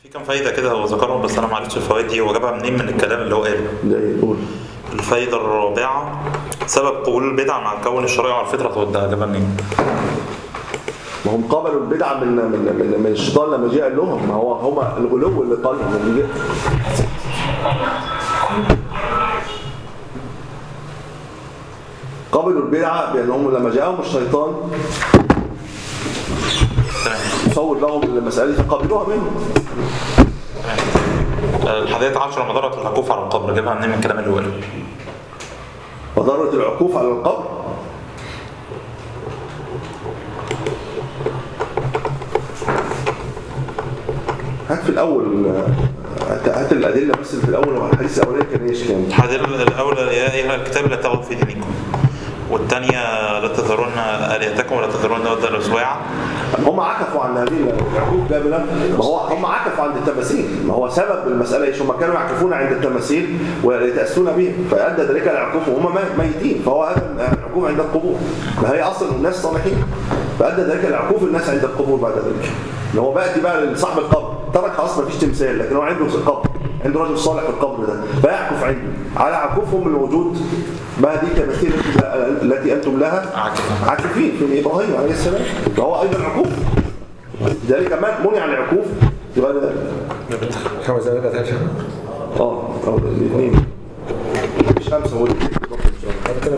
في كام فايدة كده هو ذكرهم بس أنا ما عرفتش الفوائد دي هو جابها منين من الكلام اللي هو قاله ده يقول الفايدة الرابعة سبب قبول البدع مع الكون الشرعي وعلى الفطرة ده جابها منين؟ ما هم قبلوا البدعة من من من, من الشيطان لما جه قال لهم ما هو هم الغلو اللي قالهم اللي جه قبلوا البدعة بأنهم لما جاءهم الشيطان تمام صور لهم المسألة دي فقبلوها منه تمام الحادية عشرة مضرة العكوف على القبر جابها منين من الكلام اللي هو قاله؟ وضرة العكوف على القبر هات في الأول هات هات الأدلة بس اللي في الأول هو الحديث الأولاني كان إيش كان؟ الحادية الأولى يا أيها الكتاب لا تغلوا في دينكم والثانية لا تذرون آلهتكم ولا تذرون ود الأسواع هم عكفوا عن هذه العقوق ده بلا ما هو هم عكفوا عند التماثيل ما هو سبب المسألة ايش هم كانوا يعكفون عند التماثيل ويتأسون بهم فأدى ذلك العقوف وهم ميتين فهو هذا العقوف عند القبور ما هي أصل الناس صالحين فأدى ذلك العقوف الناس عند القبور بعد ذلك اللي هو بقى بقى لصاحب القبر ترك خلاص ما فيش تمثال لكن هو عنده قبر عنده رجل صالح في القبر ده فيعكف عنده على عكوفهم الوجود ما هذه التماثيل التي- التي أنتم لها عاكف. عاكفين في إبراهيم عليه السلام فهو أيضا عقوف لذلك من- منع العكوف يبقى ده- خمس دقائق اه اه الاثنين مش خمسه هو اللي-